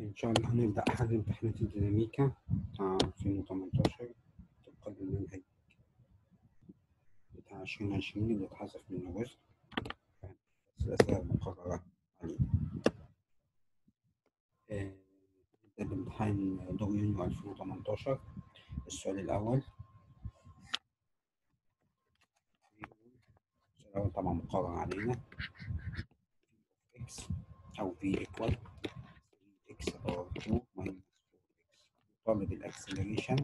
إن شاء الله هنبدأ حل امتحانات الديناميكا بتاع 2018 طبقا للمنهج بتاع 2020 اللي اتحذف منه جزء بس الأسئلة المقررة عليه. آه، نبدأ بامتحان دور يونيو 2018 السؤال الأول السؤال الأول طبعا مقرر علينا x أو v equal x باور 2 minus 4x طالب الاكسلريشن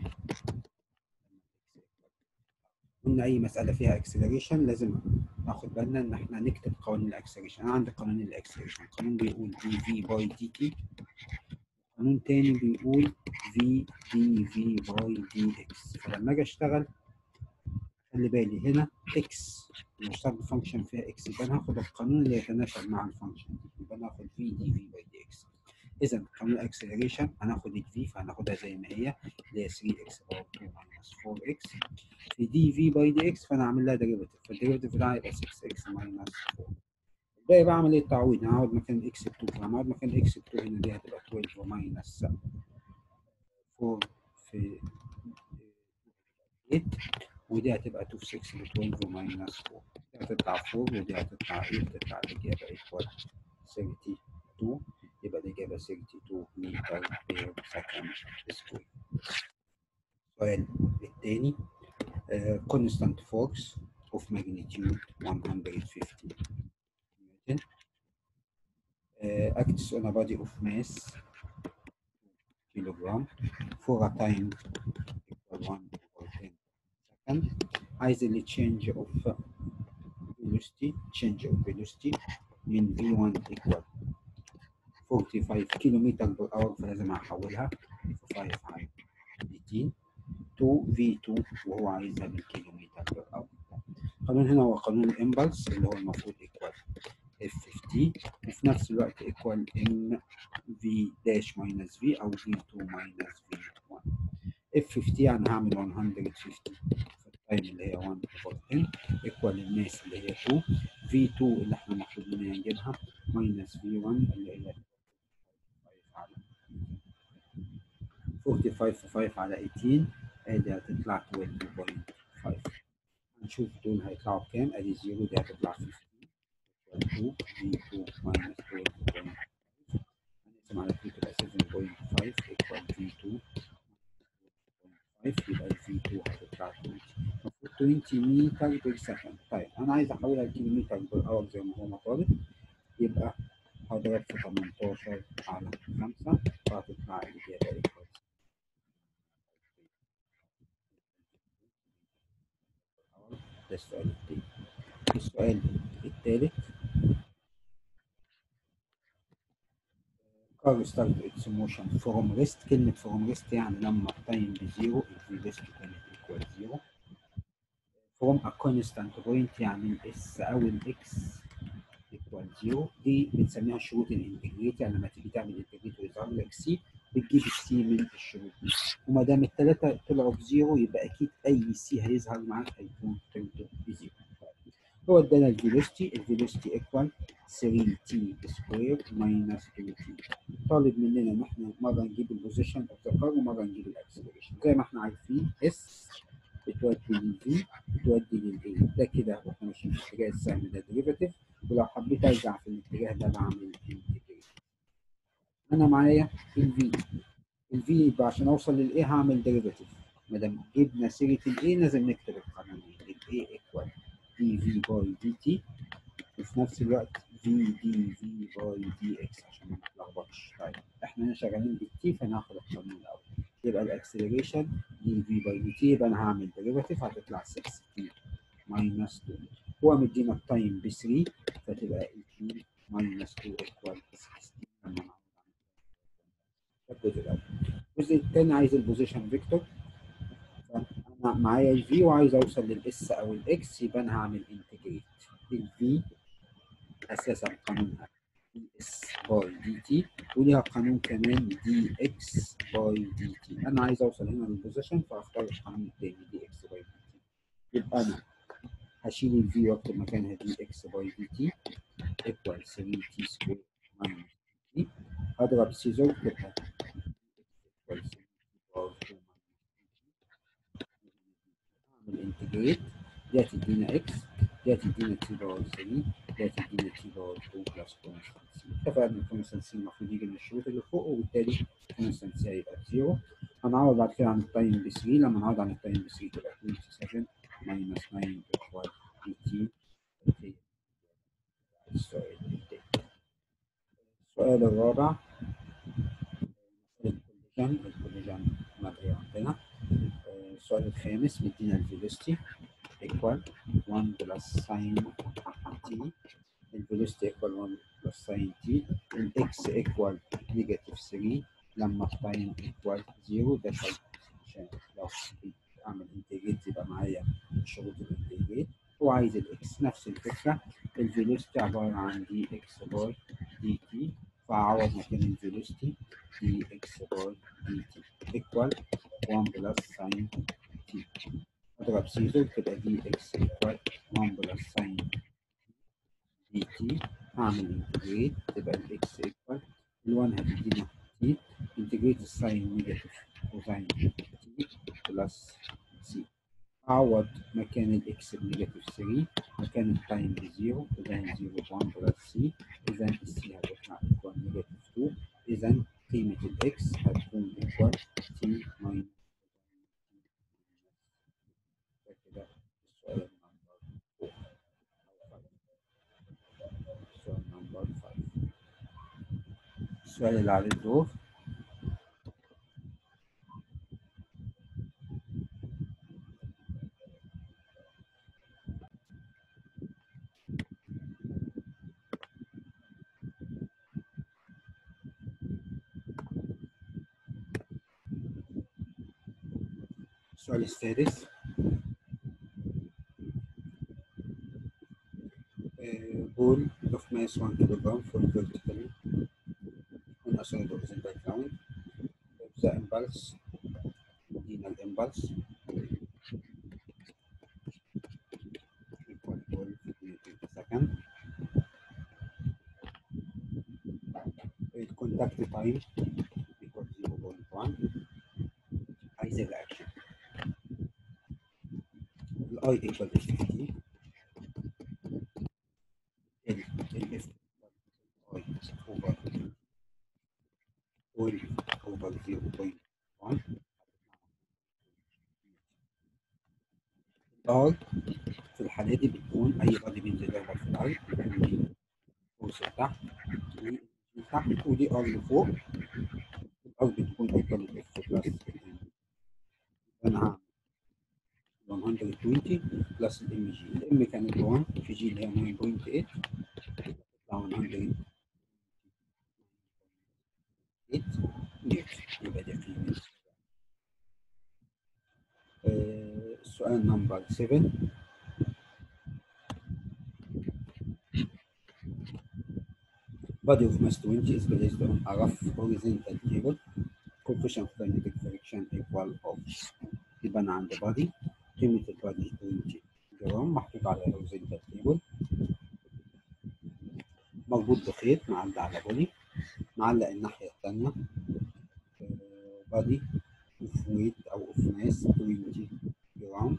قلنا اي مساله فيها اكسلريشن لازم ناخد بالنا ان احنا نكتب قوانين الاكسلريشن انا عندي قوانين الاكسلريشن قانون بيقول دي في باي دي تي قانون تاني بيقول في دي في باي دي اكس فلما اجي اشتغل خلي بالي هنا اكس لما اشتغل بفانكشن فيها اكس يبقى انا هاخد القانون اللي يتناسب مع الفانكشن دي يبقى انا هاخد في دي في باي دي اكس اذا قانون الاكسلريشن هناخد الفي فهناخدها زي ما هي اللي هي 3 اكس باور 2 ماينس 4 اكس في دي في باي دي اكس فانا هعمل لها ديريفيتيف فالديريفيتيف ده هيبقى 6 اكس ماينس 4 الباقي بقى عمليه تعويض انا هقعد مكان اكس 2 فلما اقعد مكان اكس 2 هنا دي هتبقى 12 ماينس 4 في 8 ودي هتبقى 2 في 6 ب 12 ماينس 4 دي هتطلع 4 ودي هتطلع 8 تطلع الاجابه ايكوال 32 يبقى الإجابة 62 متر بير سكند سكوير. السؤال الثاني constant force of magnitude 150 Newton uh, acts on a body of mass kilogram for a time equal 1 over 10 second عايز اللي change of velocity change of velocity من v1 equal 45 كيلو متر بر اور فلازم احولها في 5 على دي تي تو في 2 وهو عايزها بالكيلو متر بر اور القانون هنا هو قانون الامبلس اللي هو المفروض ايكوال اف في تي وفي نفس الوقت ايكوال ام في داش ماينس في او في 2 ماينس في 1 اف في تي يعني هعمل 150 التايم اللي هي 1 اوفر 10 ايكوال الناس اللي هي 2 في 2 اللي احنا المفروض منها نجيبها ماينس في 1 اللي هي 45 في 5 على 18 ادي هتطلع 12.5 هنشوف دول هيطلعوا بكام ادي 0 دي هتطلع 15 2 في 2 ماينس 12.5 هنقسم على 2 تبقى 7.5 ايكوال في 2 5 يبقى الفي 2 هتطلع 20 المفروض 20 متر بير سكند طيب انا عايز احولها لكيلومتر بير اور زي ما هو مطالب يبقى هضرب في 18 على 5 فهتطلع الاجابه ايكوال ده السؤال الثاني السؤال الثالث car start its motion from rest كلمة from rest يعني لما التايم بزيرو الفيلوسيتي كانت equal زيرو from a constant point يعني الاس أو الاكس equal زيرو دي بنسميها شروط الانتجريت يعني لما تيجي تعمل انتجريت ويظهر لك سي بتجيب السي من الشروط دي وما دام الثلاثة طلعوا بزيرو يبقى أكيد أي سي هيظهر معاك هيكون تربط بزيرو هو ادانا الفيلوسيتي الفيلوسيتي ايكوال 3 تي سكوير ماينس 2 تي طالب مننا ان احنا مره نجيب البوزيشن اوف ذا كار ومره نجيب الاكسلريشن زي ما احنا عارفين اس بتودي للفي بتودي للاي ده كده واحنا ماشيين في اتجاه السهم ده ديريفاتيف ولو حبيت ارجع في الاتجاه ده بعمل انتجريت انا معايا الفي الفي يبقى عشان اوصل للاي هعمل ديريفاتيف ما دام جبنا سيره الاي لازم نكتب القانونين الاي ايكوال دي في باي دي تي وفي نفس الوقت في دي في باي دي اكس عشان ما نتلخبطش طيب احنا هنا شغالين بالتي فناخد القانون الاول يبقى الاكسلريشن دي في باي دي تي يبقى انا هعمل ديريفاتيف هتطلع 6 تي ماينس 2 هو مدينا التايم ب 3 فتبقى 18 ماينس 2 ايكوال 16 لما الجزء الاول الجزء الثاني عايز البوزيشن فيكتور انا معايا الفي وعايز اوصل للاس او الاكس يبقى انا هعمل انتجريت الفي اساسا قانونها دي اس باي دي تي وليها قانون كمان دي اكس باي دي تي انا عايز اوصل هنا للبوزيشن فاختار القانون الثاني دي اكس باي دي تي يبقى انا هشيل الفي واكتب مكانها دي اكس باي دي تي ايكوال 3 تي سكوير ماينس تي اضرب سيزر تبقى اعمل انتجريت دي هتدينا اكس دي هتدينا تي باور 3 دي هتدينا تي باور 2 بلس كونستانت سي اتفقنا ان كونستانت سي المفروض يجي من الشروط اللي فوق وبالتالي كونستانت سي هيبقى بزيرو هنعوض بعد كده عن التايم ب 3 لما نعوض عن التايم ب 3 تبقى 27 ماينس 9 ايكوال 18 السؤال التاني السؤال الرابع الكوليجن الكوليجن مبني عندنا السؤال الخامس مدينا الفيلوسيتي ايكوال 1 بلس ساين تي الفيلوسيتي ايكوال 1 بلس ساين تي الاكس ايكوال نيجاتيف 3 لما التايم ايكوال 0 ده شرط عشان لو اعمل انتجريت يبقى معايا شروط الانتجريت وعايز الاكس نفس الفكره الفيلوسيتي عباره عن دي اكس باي دي تي فاعوض مكان الفيلوسيتي دي اكس باي دي تي ايكوال 1 بلس ساين تي اضرب سيزر تبقى دي اكس ايكوال 1 بلس ساين دي تي اعمل انتجريت تبقى الاكس ايكوال ال1 هتدينا تي انتجريت الساين نيجاتيف كوزاين تي بلس سي اعوض مكان الاكس بنيجاتيف 3 مكان التايم بزيرو اذا 0 1 بلس سي اذا السي هتطلع ايكوال نيجاتيف 2 اذا قيمة الاكس هتكون ايكوال تي ماينس كده السؤال نمبر 4 السؤال نمبر 5 السؤال اللي عليه الدور السؤال السادس بول of mass 1 kilogram fall vertically on a solid horizontal ground the impulse linear impulse equal 12 meters per second contact time equal 0.1 عايز الرياكشن الاي ايكوال اف تي ال الاف اي اوفر 12 اوفر 0.1 الار في الحالة دي بتكون أي بادي بينزل يخبط في الأرض بيكون دي فورس لتحت دي تحت ودي ار لفوق الار بتكون ايكوال الاف بلس انا هعمل 120 بلس الام جي الام كانت 1 في جي اللي هي 9.8 تطلع 100 يبقى دي قيمة السؤال نمبر 7 Body of mass 20 is based on a rough horizontal table. Coefficient of kinetic friction equal of يبقى أنا عندي body قيمة البادي 20 جرام محطوط على horizontal table مربوط بخيط معلق على بولي معلق الناحية التانية بادي اوف ويت أو اوف ماس 20 جرام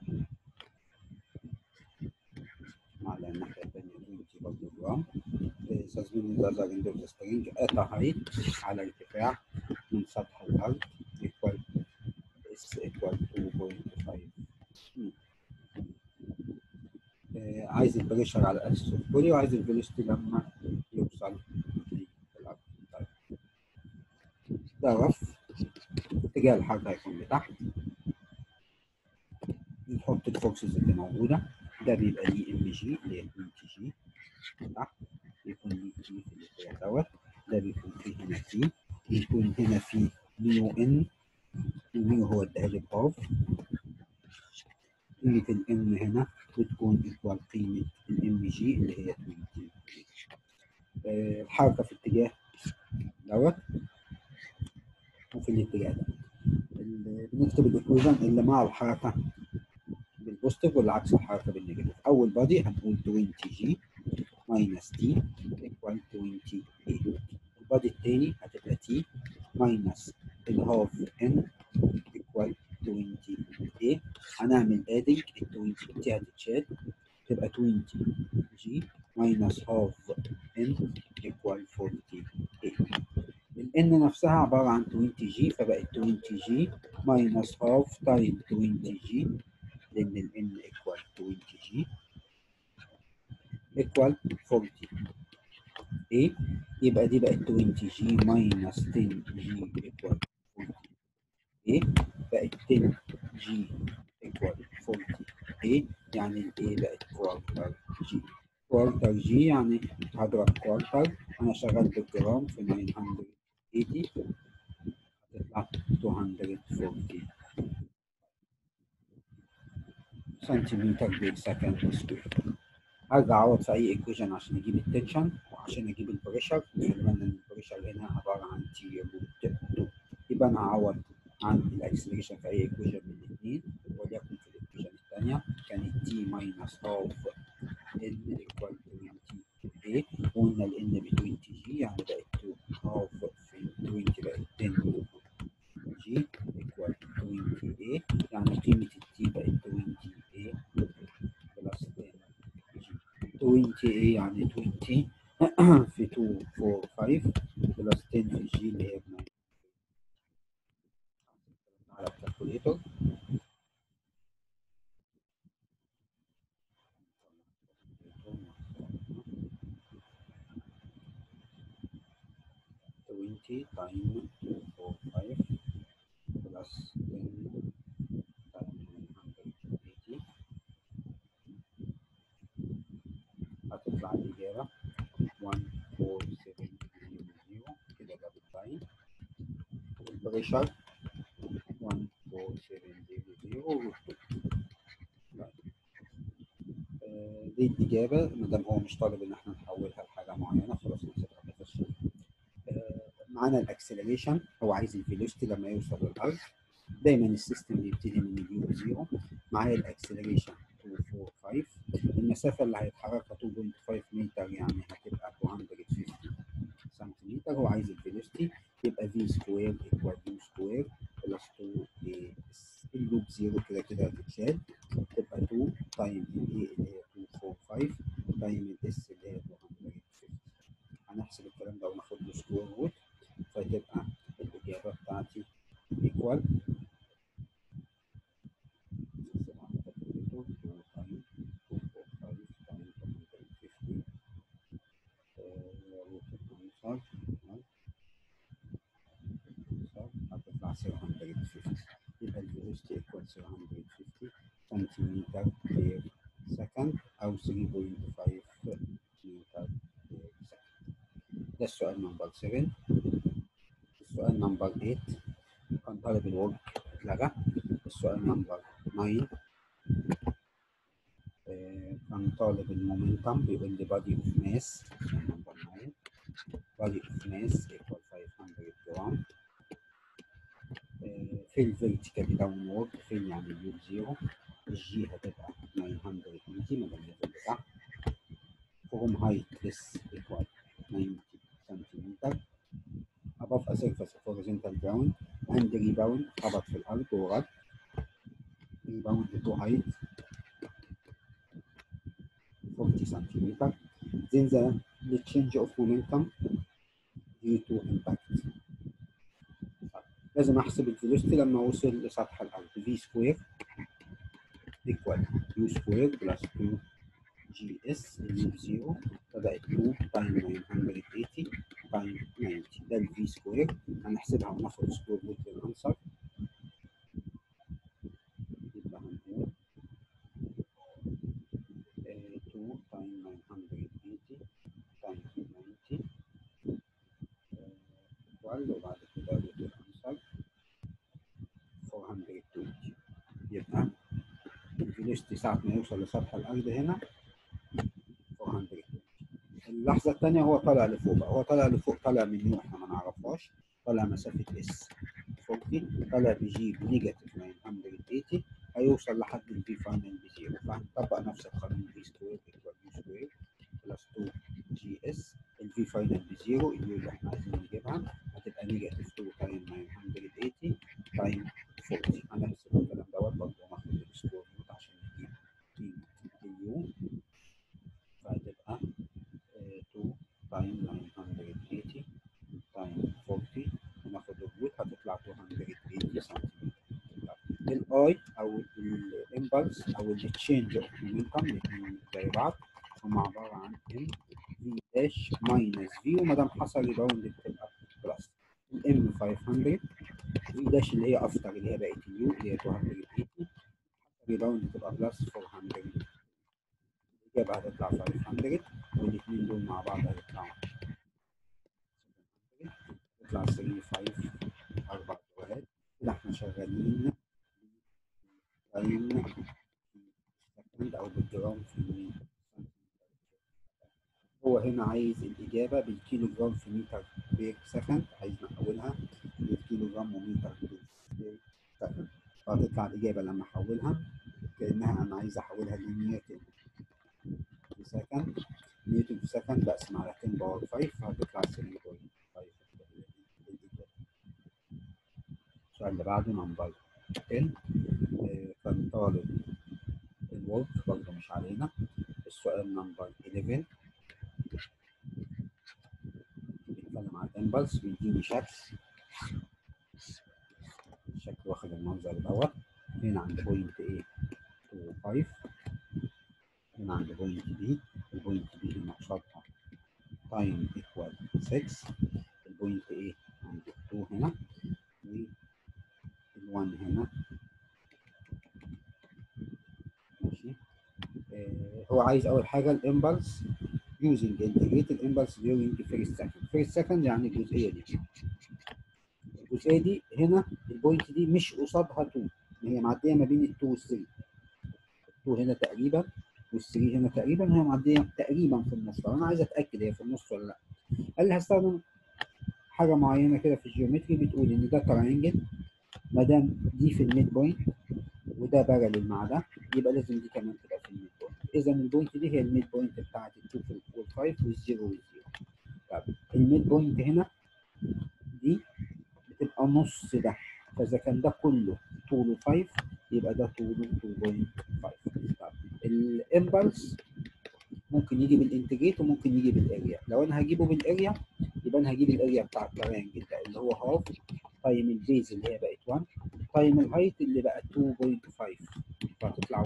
معلق الناحية التانية 20 برضه جرام suspended the other end of the string at a height على ارتفاع من سطح الأرض equal s equal 2.5 آه عايز البريشر على الأسس الكلي وعايز الفيلوسيتي لما يوصل للأرض طيب ده رف اتجاه الحركة هيكون لتحت نحط الفورسز اللي موجودة ده بيبقى ليه ام جي اللي هي 2 تي جي تحت يكون ليه تي في الاتجاه دوت ده بيكون فيه هنا تي بيكون هنا فيه ميو ان الميو هو الدهالب اوف قيمة الام هنا بتكون ايكوال قيمة الام جي اللي هي 20 آه الحركة في اتجاه دوت وفي الاتجاه ده بنكتب الايكويشن اللي مع الحركة بالبوزيتيف والعكس الحركة بالنيجاتيف أول بادي هنقول 20 جي ماينس تي ايكوال 28 البادي البادي التاني هتبقى تي ماينس الهاف ان ايكوال 20 ايه هنعمل ادنج ال 20 تي هتتشال تبقى 20 جي ماينس هاف ان ايكوال 40 ايه الان نفسها عباره عن 20 جي فبقت 20 جي ماينس هاف تايم 20 جي لان الان ايكوال 20 جي ايكوال 40 ايه يبقى دي بقت 20 جي ماينس 10 جي ايكوال 40 ايه بقت 10 جي ايكوال 40 ايه يعني الايه بقت كوارتر جي كوارتر جي يعني هضرب كوارتر انا شغال بالجرام في 980 هتطلع 240 سنتيمتر بير سكند سكوير ارجع اعوض في اي ايكويشن عشان اجيب التنشن وعشان اجيب البريشر خلي بالنا ان البريشر هنا عباره عن تي روت 2 يبقى انا هعوض عن الاكسلريشن في اي ايكويشن من الاثنين وليكن في الايكويشن الثانيه كانت تي ماينس هاف ان ايكوال 20 ايه وقلنا الان ب 20 جي يعني بقت 2 هاف في 20 بقت 10 جي ايكوال 20 ايه يعني قيمه التي بقت 20 ايه بلس 10 20 ايه يعني 20 في 2 4 5 بلس 10 في جي اللي هي 9 على الكالكوليتر twenty times two four five plus ten times nine hundred eighty هتطلع الإجابة one four seven zero zero كده ده بالتايم والبريشر one four seven zero zero روت دي الإجابة ما دام هو مش طالب إن إحنا نحولها لحاجة معينة خلاص نحسبها في الصورة. معانا الأكسلريشن هو عايز الفيلوسيتي لما يوصل للأرض دايما السيستم بيبتدي من اليو زيرو معايا الأكسلريشن 2 4 5 المسافة اللي هيتحركها 2.5 متر يعني هتبقى 250 سنتيمتر هو عايز الفيلوسيتي يبقى في سكوير ايكوال يو سكوير بلس 2 اللوب زيرو كده كده هتتشال تبقى 2 تايم الاي اللي هي 245 تايم الاس اللي هي 250 هنحسب الكلام ده وناخد له سكوير روت فتبقى الاجابه بتاعتي ايكوال هتطلع 750 يبقى الفيلوسيتي ايكوال 750 سنتيمتر بير سكند او 3.5 متر بير سكند ده السؤال نمبر 7 السؤال نمبر 8 كان طالب الورك اتلغى السؤال نمبر 9 آه، كان طالب المومنتم بيقول لي بادي اوف ماس نمبر 9 بادي اوف ماس ايكوال 500 جرام آه، في الفيرتيكال داون وورد فين يعني اليو زيرو الجي هتبقى 980 ما دام نزل لتحت فروم هايت لس ايكوال 90 سنتيمتر above a surface of horizontal ground and rebound خبط في الأرض ورد rebound to height 40 centimeter then the, the change of momentum due to impact لازم احسب الفيلوسيتي لما اوصل لسطح الارض في سكوير ايكوال يو سكوير بلس 2 جي اس اللي بزيرو فبقت 2 تايم 980 تايم 90 ده الفي سكوير هنحسبها وناخد سكوير روت للانسر يبقى هنقول 2 تايم 980 تايم 90 ايكوال وبعد كده روت الانسر 420 يبقى الفيلوسيتي ساعة ما يوصل لسطح الأرض هنا 420 اللحظة الثانية هو طالع لفوق بقى هو طالع لفوق طالع من يو احنا ما نعرفهاش طالع مسافة اس 40 طالع بجي بنيجاتيف 980 هيوصل لحد البي فاينل بزيرو فهنطبق نفس القانون في سكوير ايكوال يو سكوير بلس 2 جي اس الفي الفاينل بزيرو اليو اللي احنا عايزين نجيبها هتبقى نيجاتيف 2 تايم 980 تايم 40 هنحسب الكلام دوت برضه ناخد السكور نوت عشان نجيب قيمة اليو فهتبقى 2 تايم 980 تايم 40 وناخد الروت هتطلع 280 سنتيمتر الاي او الامبلس او التشينج اوف مومنتم الاثنين زي بعض هم عباره عن ام في داش ماينس في وما دام حصل ريباوند بتبقى بلس الام 500 في داش اللي هي افتر اللي هي بقت اليو اللي هي 280 ريباوند تبقى بلس 400 الاجابه هتطلع 500 والاثنين دول مع بعض هيطلعوا 700 تطلع 3 5 اربع جوهات كده احنا شغالين تايم سكند او بالجرام في المية هو هنا عايز الإجابة بالكيلو جرام في متر بير سكند عايز نحولها بالكيلو جرام ومتر بير سكند فهتطلع الإجابة لما أحولها كأنها أنا عايز أحولها لنيوتن في سكند نيوتن في سكند بقسم على 10 باور 5 فهتطلع 3.5 السؤال اللي بعده نمبر 10 كان طالب الورك برضه مش علينا السؤال نمبر 11 بيتكلم عن الامبلس بيديني شكل الشكل واخد المنظر دوت هنا عند بوينت A to 5 هنا عند بوينت B البوينت B هنا قصادها تايم ايكوال 6 البوينت A عند 2 هنا وال1 هنا ماشي آه هو عايز اول حاجه الامبلس using integrated impulse during the first second first second يعني الجزئيه دي الجزئيه دي هنا البوينت دي مش قصادها 2 هي معديه ما بين ال 2 وال 3 ال 2 هنا تقريبا وال 3 هنا تقريبا هي معديه تقريبا في النص فانا عايز اتاكد هي في النص ولا لا قال لي هستخدم حاجه معينه كده في الجيومتري بتقول ان ده ترينجل ما دام دي في الميد بوينت وده بارلل مع ده يبقى لازم دي كمان تبقى في الميد بوينت اذا البوينت دي هي الميد بوينت بتاعت ال 2 وال5 والزيرو والزيرو طب الميد بوينت هنا دي بتبقى نص ده فاذا كان ده كله طوله 5 يبقى ده طوله 2.5 طب الامبلس ممكن يجي بالانتجريت وممكن يجي بالاريا لو انا هجيبه بالاريا يبقى انا هجيب الاريا بتاع الترينجل ده اللي هو هاف تايم البيز اللي هي بقت 1 تايم الهايت اللي بقى 2.5 فهتطلع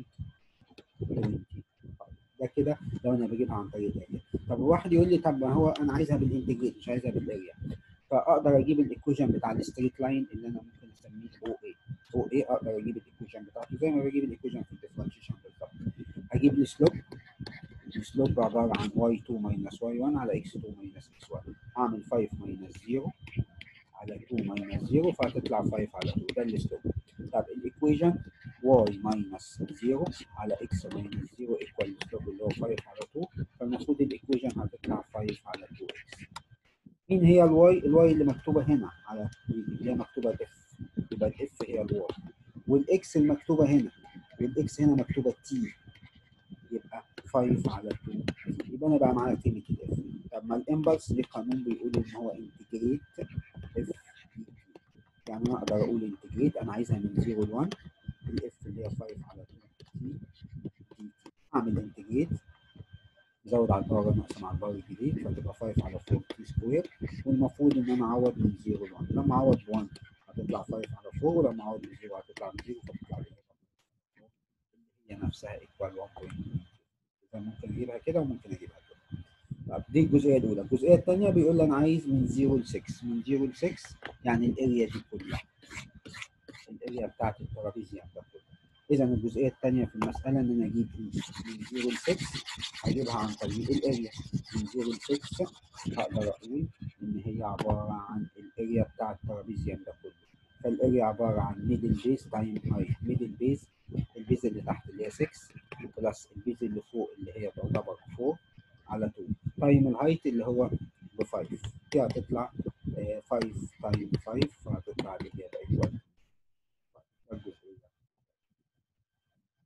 1.25 ده كده لو انا بجيبها عن طريق الاريا طب واحد يقول لي طب ما هو انا عايزها بالانتجريت مش عايزها بالاريا فاقدر اجيب الايكويشن بتاع الستريت لاين اللي انا ممكن اسميه او اي او اي اقدر اجيب الايكويشن بتاعته زي ما بجيب الايكويشن في الديفرنشيشن بالظبط هجيب السلوب السلوب عباره عن y2 minus y1 على x2 minus x1 اعمل 5 minus 0 على 2 minus 0 فهتطلع 5 على 2 ده السلوب طب الايكويشن y minus 0 على x minus 0 equal السلوب اللي هو 5 على 2 فالمفروض الايكويشن هتطلع 5 على 2x مين هي الواي؟ الواي اللي مكتوبه هنا على اللي هي مكتوبه اف يبقى الاف هي الواي والاكس المكتوبه هنا والاكس هنا مكتوبه تي يبقى 5 على 2 يبقى انا بقى معايا قيمه الاف طب ما الامبلس ليه قانون بيقول ان هو انتجريت اف يعني انا اقدر اقول انتجريت انا عايزها من 0 ل 1 الاف اللي هي 5 على 2 تي تي اعمل انتجريت زود على الباور نقسم على الباور الجديد فتبقى 5 على 4 تي سكوير والمفروض ان انا اعوض من 0 ل 1 لما اعوض ب 1 هتطلع 5 على 4 ولما اعوض ب 0 هتطلع ب 0 فتطلع لي هي نفسها ايكوال 1.2 اذا ممكن اجيبها كده وممكن اجيبها كده طب دي الجزئيه الاولى الجزئيه الثانيه بيقول لي انا عايز من 0 ل 6 من 0 ل 6 يعني الاريا دي كلها الاريا بتاعت الترابيزيوم ده كله اذا الجزئيه الثانيه في المساله ان انا اجيب من 0 ل 6 هجيبها عن طريق الاريا من 0 ل 6 هقدر اقول ان هي عباره عن الاريا بتاع الترابيزيوم ده كله فالاريا عباره عن ميدل بيز تايم هايت ميدل بيز البيز اللي تحت اللي هي 6 بلس البيز اللي فوق اللي هي تعتبر 4 على 2 تايم الهايت اللي هو ب 5 دي هتطلع 5 تايم 5 فهتطلع الاجابه ايكوال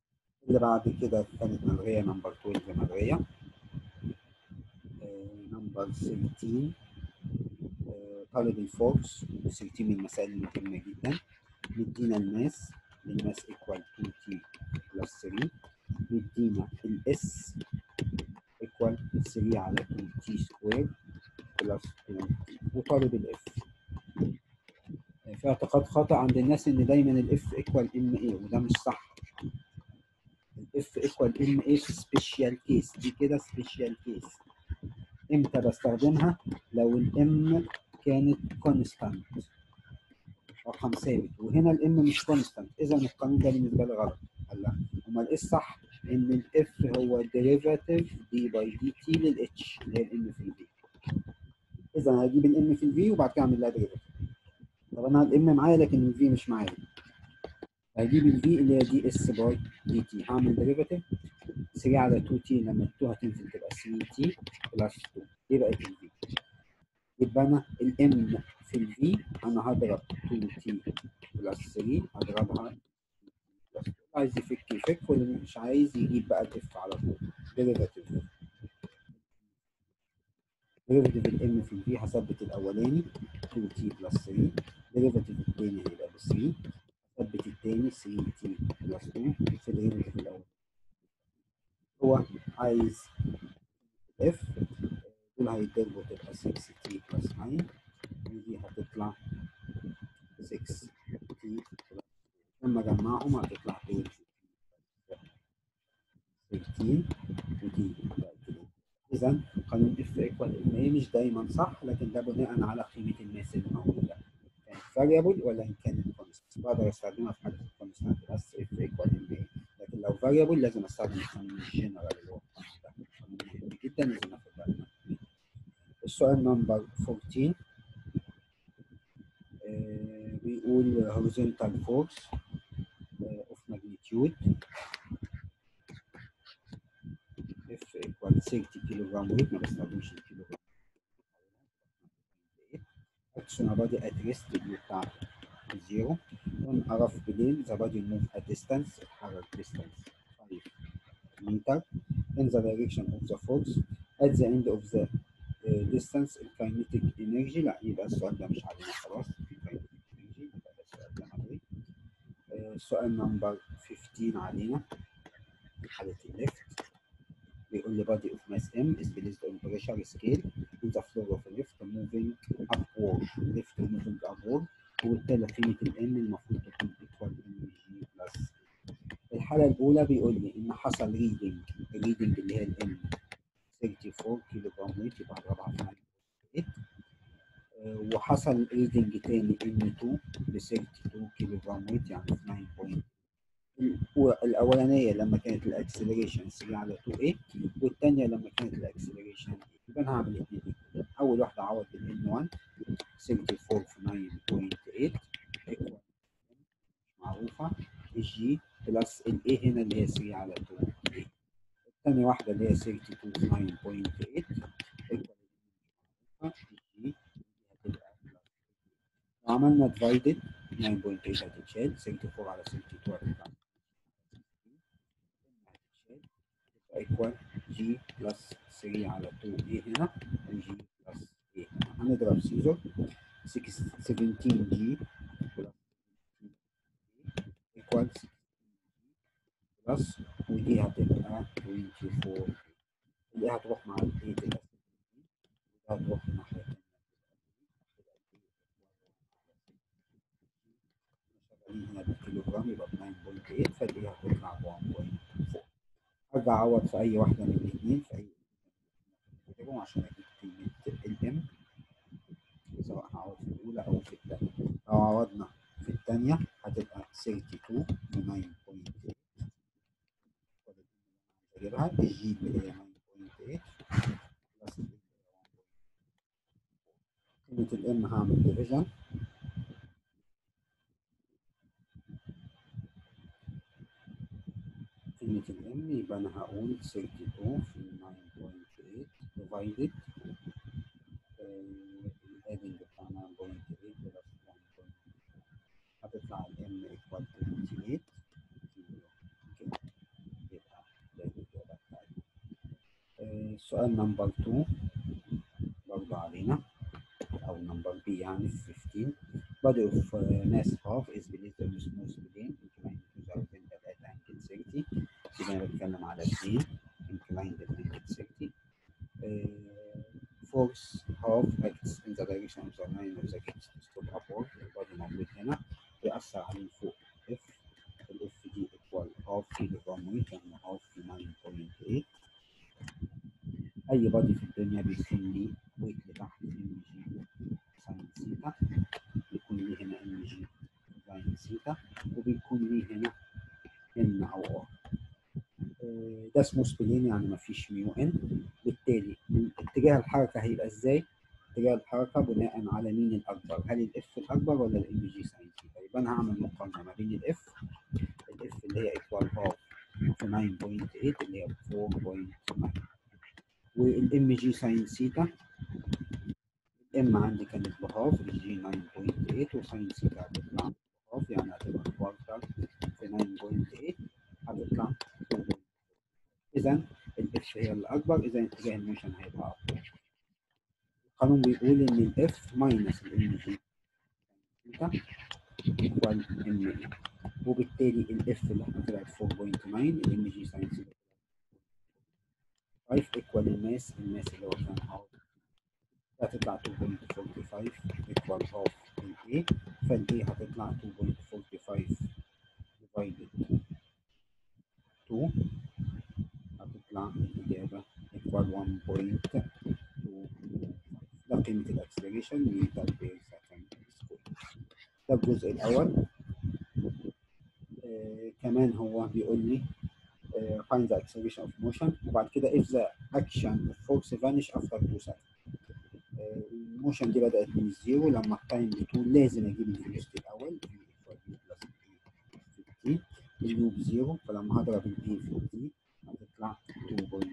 اللي بعد كده كانت ملغيه نمبر 12 ملغيه نمبر نمبر 13 آه، طالب الفورس 13 من المسائل المهمة جدا مدينا الماس الماس ايكوال 2 تي بلس 3 مدينا الاس ايكوال 3 على 2 تي سكوير بلس 2 تي وطالب الاف في اعتقاد خاطئ عند الناس ان دايما الاف ايكوال ام اي وده مش صح الاف ايكوال ام اي في سبيشال كيس دي كده سبيشال كيس امتى بستخدمها لو الام كانت كونستانت رقم ثابت وهنا الام مش كونستانت اذا القانون ده بالنسبه لي غلط لا امال ايه الصح ان الاف هو ديريفاتيف دي باي دي تي للاتش اللي هي الام في الفي اذا هجيب الام في الفي وبعد كده اعمل لها ديريفاتيف طب انا الام معايا لكن الفي مش معايا هجيب الفي اللي هي دي اس باي دي تي هعمل ديريفاتيف 3 على 2 تي لما 2 هتنزل تبقى 3 تي بلس 2 دي بقت الفي يبقى انا الام في الفي انا هضرب 2 تي بلس 3 هضربها بلس 2 عايز يفك يفك واللي مش عايز يجيب بقى الاف على طول ديريفاتيف ديريفاتيف الام في الفي هثبت الاولاني 2 تي بلس 3 ديريفاتيف الثاني هيبقى ب 3 هثبت الثاني 3 تي بلس 2 في ديريفاتيف الاول هو عايز اف دول هيتضربوا تبقى 6 تي بلس 9 ودي هتطلع 6 تي لما اجمعهم هتطلع 2 13 ودي اذا قانون اف ايكوال ام اي مش دايما صح لكن ده بناء على قيمه الماس اللي موجوده كانت فاريبل ولا ان كانت كونستنت بقدر استخدمها في حاله الكونستنت بس اف ايكوال ام اي لكن لو فاريبل لازم استخدم القانون الجنرال اللي هو القانون ده قانون مهم جدا لازم ناخد بالنا السؤال نمبر 14 آه بيقول horizontal force آه of magnitude F equal 30 كيلو جرام ويت ما بستخدمش الكيلو جرام action a body at rest الفيو بتاعته زيرو on a rough plane the body move a distance اتحرك distance 5 meter in the direction of the force at the end of the uh, distance kinetic energy لا يبقى السؤال ده مش علينا خلاص في kinetic energy يبقى ده السؤال ده ملغي السؤال نمبر 15 علينا حالة الليفت بيقول لي body of mass M is based on pressure scale in the floor of a lift moving upward lift moving upward وبالتالي قيمة ال M المفروض تكون equal mg plus الحالة الأولى بيقول لي إن حصل ريدنج الريدنج اللي هي ال M 34 كيلو جرام ويت يبقى هضربها في 9.8 وحصل ريدنج تاني M2 ب 32 كيلو جرام ويت يعني في 9.8 الاولانيه لما كانت الاكسلريشن 3 على 2 a والثانيه لما كانت الاكسلريشن يبقى انا هعمل الاثنين اول واحده اعوض بال n1 34 في 9.8 ايكوال معروفه الجي بلس الاي هنا اللي هي 3 على 2 a الثانيه واحده اللي هي 32 في 9.8 ايكوال الجي هتبقى لو عملنا ديفايدد 9.8 هتتشال 64 على 62 هتطلع ايكوال جي بلس 3 على 2 اي هنا وجي بلس اي هنضرب سيزر 17 جي بلس ايكوال بلس ودي هتبقى 24 اللي هتروح مع ال 8 تبقى 17 ودي هتروح الناحية التانية شغالين هنا بالكيلو جرام يبقى ب 9.8 فدي هتطلع ب 1.4 ارجع اعوض في اي واحده من الاثنين في اي اكتبهم عشان اجيب قيمه الام سواء هعوض في الاولى او في الثانيه لو عوضنا في الثانيه هتبقى 32 ب 9.8 اجيبها الجي اللي هي 9.8 بلس قيمه الام هعمل ديفيجن قيمة الام يبقى أنا هقول 32 في 9.8 divided الادنج بتاع 9.8 بلس 1.4 هتطلع الام ايكوال 28 كيلو كده يبقى ده الإجابة بتاعتي السؤال نمبر 2 نمبر علينا او نمبر بي يعني في 15 body of uh, mass half is beneath the smooth plane inclined to the horizontal at angle 30 يبقى انا بتكلم على 2 inclined at angle 30 uh, force half acts in the direction of the line of the gate to stop upward البادي موجود هنا بيأثر عليه فوق F ال F دي equal half في الرموي يعني half في 9.8 أي بادي في الدنيا بيكون ليه ويت لتحت ام جي ساين ثيتا بيكون ليه هنا ام جي ساين ثيتا وبيكون ليه هنا ان او ار ده اسمه سبلين يعني مفيش ميو ان بالتالي اتجاه الحركه هيبقى ازاي؟ اتجاه الحركه بناء على مين الاكبر؟ هل الاف الاكبر ولا الام جي ساين ثيتا؟ يبقى انا هعمل مقارنه ما بين الاف الاف اللي هي ايكوال هاف في 9.8 اللي هي 4.9 والام جي ساين ثيتا الام عندي كانت بهاف الجي 9.8 وساين ثيتا هتطلع بهاف يعني هتبقى كوارتر في 9.8 هتطلع 2.8 اذا الاف هي الاكبر اذا اتجاه الموشن هيبقى اكبر القانون بيقول ان الاف ماينس الام جي ثيتا ايكوال ام اي وبالتالي الاف اللي احنا طلعت 4.9 الام جي ساين ثيتا 5 ايكوال الماس الماس اللي هو كان هاف هتطلع 2.45 ايكوال هاف الاي فالاي هتطلع 2.45 ديفايدد 2 هتطلع الإجابة ايكوال 1.2 ده قيمة الأكسلريشن متر بير سكند سكوير ده الجزء الأول آه كمان هو بيقول لي find the acceleration of motion وبعد كده if the action of force vanish after 2 seconds الموشن دي بدأت من الزيرو لما التايم بتقول لازم اجيب الفيلوسيتي الاول في ايكوال بلس في تي اليو بزيرو فلما هضرب الاي في تي هتطلع 2.4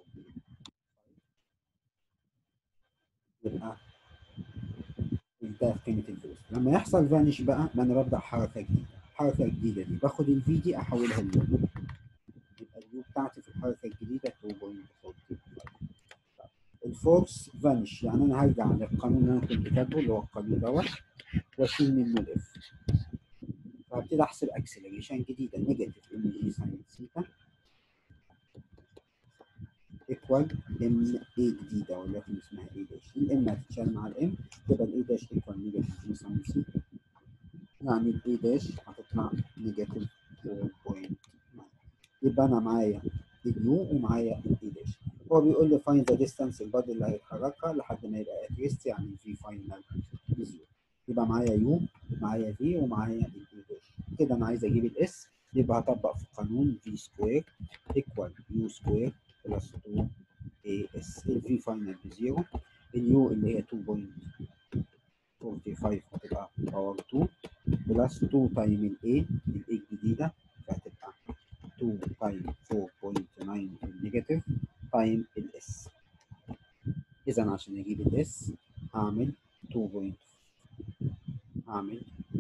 يبقى ده قيمة الفيلوسيتي لما يحصل فانيش بقى ما انا ببدأ حركة جديدة الحركة الجديدة دي باخد الفي دي احولها ليو يبقى اليو بتاعتي في الحركة الجديدة 2.45 الفورس فانش يعني انا هرجع للقانون اللي انا كنت كاتبه اللي هو القانون دوت واشيل منه الاف فهبتدي احسب اكسلريشن جديده نيجاتيف ام جي ساين ثيتا ايكوال ام اي جديده ولكن اسمها اي داش الام هتتشال مع الام تبقى الاي داش ايكوال نيجاتيف جي ساين ثيتا يعني الاي داش هتطلع نيجاتيف 4.9 يبقى انا معايا اليو ومعايا الاي داش هو بيقول لي فاين ذا ديستانس البادي اللي هيتحركها لحد ما يبقى اتريست يعني في فاينل بزيرو يبقى معايا يو معايا في ومعايا الاي داش كده انا عايز اجيب الاس يبقى هطبق في قانون في سكوير ايكوال يو سكوير بلس 2 اي اس الفي فاينل بزيرو اليو اللي هي 2.45 هتبقى باور 2 بلس 2 تايم الاي الاي الجديده فهتبقى 2 تايم 4.9 النيجاتيف تايم الاس اذا عشان اجيب الاس هعمل 2 بوينت هعمل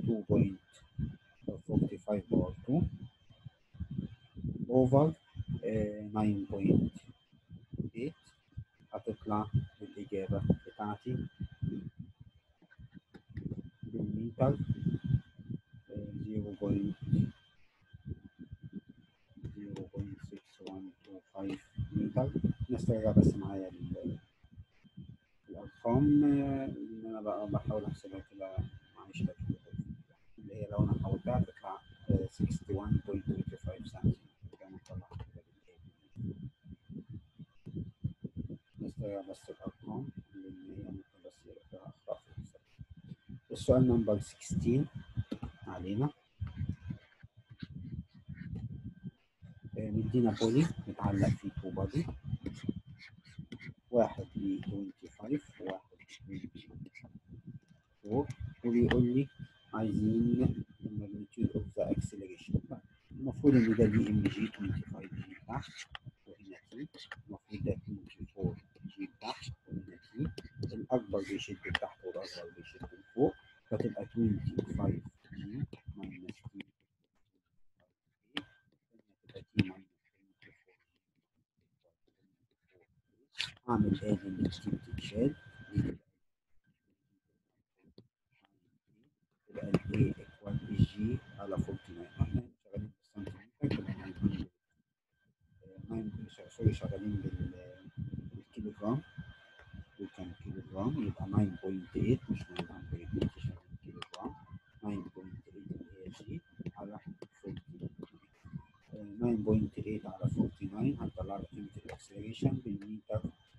2.45 باور 2 اوفر 9.8 هتطلع الاجابه بتاعتي بالمتر 0.6125 متر نسترجع بس معايا الارقام اللي انا بقى بحاول احسبها كده معيش اللي هي لو انا حولتها تطلع 61.25 سنتيمتر كما طلع نسترجع بس الارقام لان هي ممكن بس يبقى فيها اخطاء في الحساب السؤال نمبر 16 علينا مدينا بولي متعلق فيه تو بادي واحد ب 25 وواحد ب 4 وبيقول لي عايزين الماجنتيود اوف ذا اكسلريشن المفروض ان ده دي ام جي 25 جي تحت وهنا تي المفروض ده 24 جي تحت وهنا تي الاكبر بيشد لتحت والاصغر بيشد لفوق فتبقى 25 جي ماينس تي اعمل ادي التي بتتشال يبقى ال A equal G على 49 احنا شغالين بالسنتيمتر يبقى 900 9 سوري شغالين بال بالكيلو جرام وكان كيلو جرام يبقى 9.8 مش 900 شغالين كيلو جرام 9.8 اللي هي جي على 49 9.8 على 49 هتطلع لك قيمة الاكسلريشن بالمتر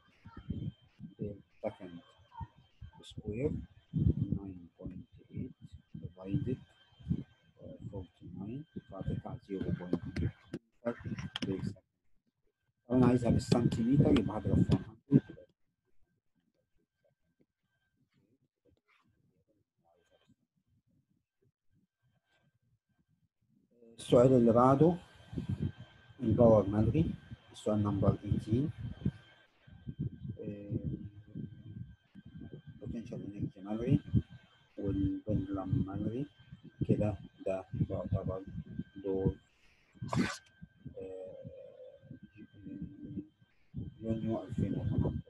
سكند سكوير 9.8 divided 49 فهتطلع 0.2 لو انا عايزها بالسنتيمتر يبقى هضرب في 100 السؤال اللي بعده الباور مالري السؤال نمبر 18 potential energy مالري والبندلم مالري كده ده يعتبر دور يونيو 2018